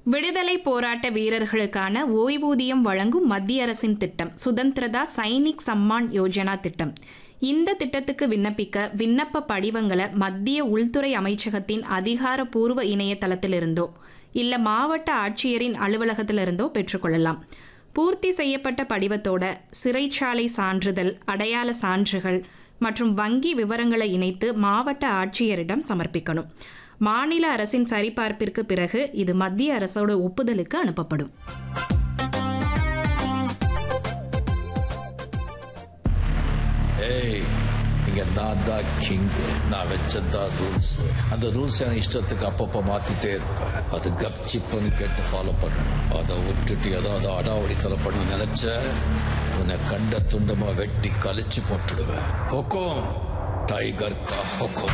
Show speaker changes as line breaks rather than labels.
விடுதலை போராட்ட வீரர்களுக்கான ஓய்வூதியம் வழங்கும் மத்திய அரசின் திட்டம் சுதந்திரதா சைனிக் சம்மான் யோஜனா திட்டம் இந்த திட்டத்துக்கு விண்ணப்பிக்க விண்ணப்ப படிவங்களை மத்திய உள்துறை அமைச்சகத்தின் அதிகாரப்பூர்வ இணையதளத்திலிருந்தோ இல்ல மாவட்ட ஆட்சியரின் அலுவலகத்திலிருந்தோ பெற்றுக்கொள்ளலாம் பூர்த்தி செய்யப்பட்ட படிவத்தோட சிறைச்சாலை சான்றிதழ் அடையாள சான்றுகள் மற்றும் வங்கி விவரங்களை இணைத்து மாவட்ட ஆட்சியரிடம் சமர்ப்பிக்கணும் மாநில அரசின் சரிபார்ப்பிற்கு பிறகு இது மத்திய அரசோட ஒப்புதலுக்கு அனுப்பப்படும்
ஏய் இங்க நான் தான் கிங் நான் வச்சதான் ரூல்ஸ் அந்த ரூல்ஸ் எனக்கு இஷ்டத்துக்கு அப்பப்ப மாத்திட்டே இருப்பேன் அது கப்சிப்புன்னு கேட்டு ஃபாலோ பண்ணணும் அதை விட்டுட்டு ஏதாவது அடாவடித்தலை பண்ண நினைச்ச உன்னை கண்ட துண்டமா வெட்டி கழிச்சு போட்டுடுவேன் ஹொக்கோம் டைகர் கா ஹொக்கோம்